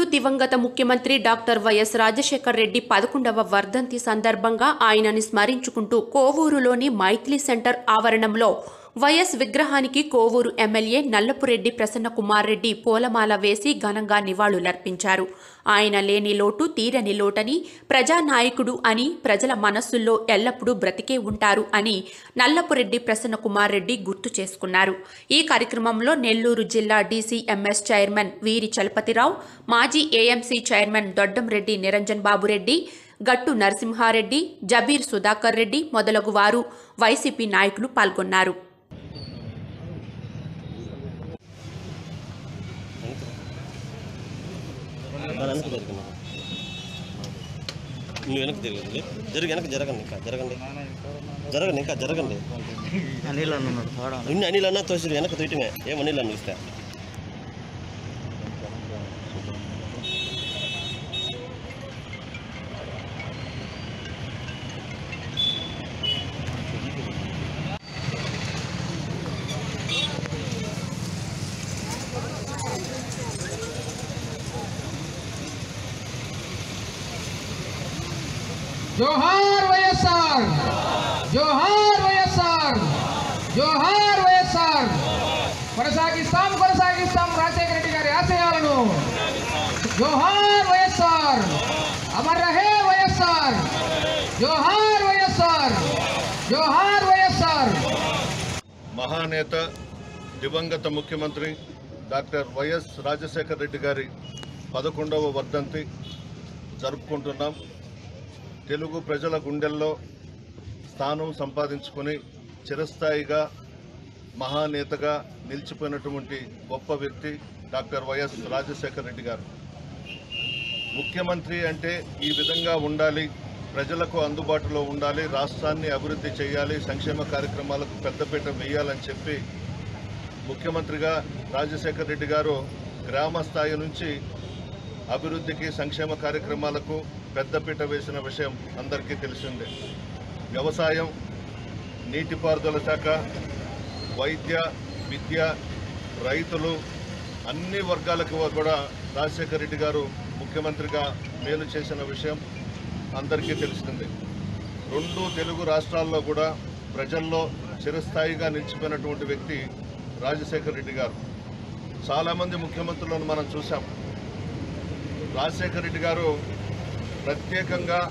దివంగత ముఖ్యమంత్రి doctor YS Rajasekhar Reddy పదకొండవ వర్ధంతి సందర్భంగా ఆయనని స్మరించుకుంటూ కోవూరులోని మైథిలి సెంటర్ ఆవరణంలో వైఎస్ విగ్రహానికి కోవూరు ఎమ్మెల్యే నల్లపురెడ్డి ప్రసన్నకుమార్ రెడ్డి పూలమాల వేసి ఘనంగా నివాళులర్పించారు ఆయన లేని లోటు తీరని లోటని ప్రజానాయకుడు అని ప్రజల మనస్సుల్లో ఎల్లప్పుడూ బ్రతికే ఉంటారు అని నల్లపురెడ్డి ప్రసన్నకుమార్ రెడ్డి గుర్తు చేసుకున్నారు ఈ కార్యక్రమంలో నెల్లూరు జిల్లా డీసీఎంఎస్ చైర్మన్ వీరి చలపతిరావు మాజీ AMC chairman Doddamreddy Niranjan Babureddy Gattu Narasimhareddy Jabeur Sudhakar Reddy మొదలగు వారు వైసీపీ నాయకులు పాల్గొన్నారు వెనక్కి జరిగింది నువ్వు వెనక్కి తిరగదు జరిగి వెనక్కి జరగండి ఇంకా జరగండి జరగండి ఇంకా జరగండి అనిల్ అని ఉన్నాడు తోడ ఇన్ని అనిల్ అన్నా తోసి వెనక్కి తీయటమే ఏం అనిల్ అన్న ఇస్తే జోహార్ వైఎస్ఆర్ జోహార్ వైఎస్ఆర్ జోహార్ వైఎస్ఆర్ కొనసాగిస్తాం కొనసాగిస్తాం రాజశేఖర రెడ్డి గారి ఆశయాలను జోహార్ వైఎస్ఆర్ అమర్ రహే వైఎస్ఆర్ జోహార్ వైఎస్ఆర్ జోహార్ వైఎస్ఆర్ మహానేత దివంగత ముఖ్యమంత్రి డాక్టర్ వైఎస్ రాజశేఖర రెడ్డి గారి పదకొండవ వర్ధంతి జరుపుకుంటున్నాం తెలుగు ప్రజల గుండెల్లో స్థానం సంపాదించుకొని చిరస్థాయిగా మహానేతగా నిలిచిపోయినటువంటి గొప్ప వ్యక్తి డాక్టర్ వైఎస్ రాజశేఖర రెడ్డి గారు ముఖ్యమంత్రి అంటే ఈ విధంగా ఉండాలి ప్రజలకు అందుబాటులో ఉండాలి రాష్ట్రాన్ని అభివృద్ధి చేయాలి సంక్షేమ కార్యక్రమాలకు పెద్దపీట వేయాలని చెప్పి ముఖ్యమంత్రిగా రాజశేఖర రెడ్డి గారు గ్రామ స్థాయి నుంచి అభివృద్ధికి సంక్షేమ కార్యక్రమాలకు పెద్దపీట వేసిన విషయం అందరికీ తెలిసిందే వ్యవసాయం నీటిపారుదల శాఖ వైద్య విద్య రైతులు అన్ని వర్గాలకు కూడా రాజశేఖర రెడ్డి గారు ముఖ్యమంత్రిగా మేలు చేసిన విషయం అందరికీ తెలిసిందే రెండు తెలుగు రాష్ట్రాల్లో కూడా ప్రజల్లో చిరస్థాయిగా నిలిచిపోయినటువంటి వ్యక్తి రాజశేఖర రెడ్డి గారు చాలామంది ముఖ్యమంత్రులను మనం చూసాం రాజశేఖర రెడ్డి గారు ప్రత్యేకంగా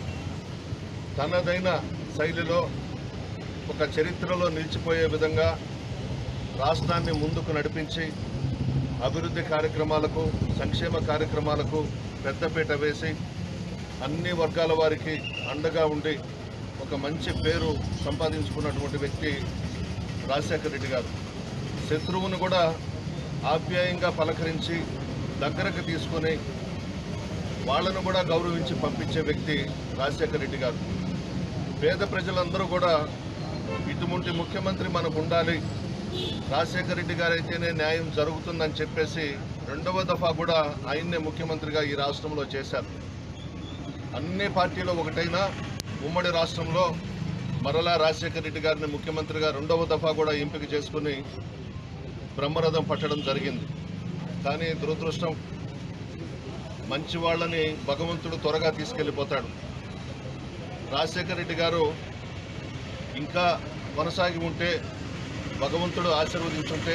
తనదైన శైలిలో ఒక చరిత్రలో నిలిచిపోయే విధంగా రాష్ట్రాన్ని ముందుకు నడిపించి అభివృద్ధి కార్యక్రమాలకు సంక్షేమ కార్యక్రమాలకు పెద్దపీట వేసి అన్ని వర్గాల వారికి అండగా ఉండి ఒక మంచి పేరు సంపాదించుకున్నటువంటి వ్యక్తి రాజశేఖర రెడ్డి గారు శత్రువును కూడా ఆప్యాయంగా పలకరించి దగ్గరకు తీసుకొని వాళ్ళను కూడా గౌరవించి పంపించే వ్యక్తి రాజశేఖర రెడ్డి గారు పేద ప్రజలందరూ కూడా ఇటువంటి ముఖ్యమంత్రి మనకు ఉండాలి రాజశేఖర రెడ్డి గారు అయితేనే న్యాయం జరుగుతుందని చెప్పేసి రెండవ దఫా కూడా ఆయన్నే ముఖ్యమంత్రిగా ఈ రాష్ట్రంలో చేశారు అన్ని పార్టీలు ఒకటైనా ఉమ్మడి రాష్ట్రంలో మరలా రాజశేఖర రెడ్డి గారిని ముఖ్యమంత్రిగా రెండవ దఫా కూడా ఎంపిక చేసుకుని బ్రహ్మరథం పట్టడం జరిగింది కానీ దురదృష్టం మంచి వాళ్ళని భగవంతుడు త్వరగా తీసుకెళ్ళిపోతాడు రాజశేఖర రెడ్డి గారు ఇంకా కొనసాగి ఉంటే భగవంతుడు ఆశీర్వదించుంటే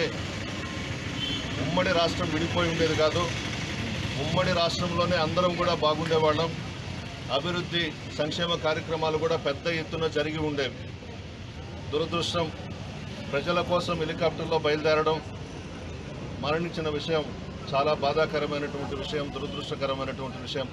ఉమ్మడి రాష్ట్రం విడిపోయి ఉండేది కాదు ఉమ్మడి రాష్ట్రంలోనే అందరం కూడా బాగుండేవాళ్ళం అభివృద్ధి సంక్షేమ కార్యక్రమాలు కూడా పెద్ద ఎత్తున జరిగి ఉండేవి దురదృష్టం ప్రజల కోసం హెలికాప్టర్లో బయలుదేరడం మరణించిన విషయం చాలా బాధాకరమైనటువంటి విషయం దురదృష్టకరమైనటువంటి విషయం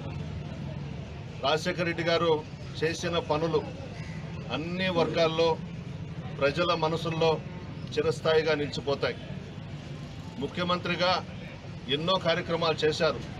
రాజశేఖర రెడ్డి గారు చేసిన పనులు అన్ని వర్గాల్లో ప్రజల మనసుల్లో చిరస్థాయిగా నిలిచిపోతాయి ముఖ్యమంత్రిగా ఎన్నో కార్యక్రమాలు చేశారు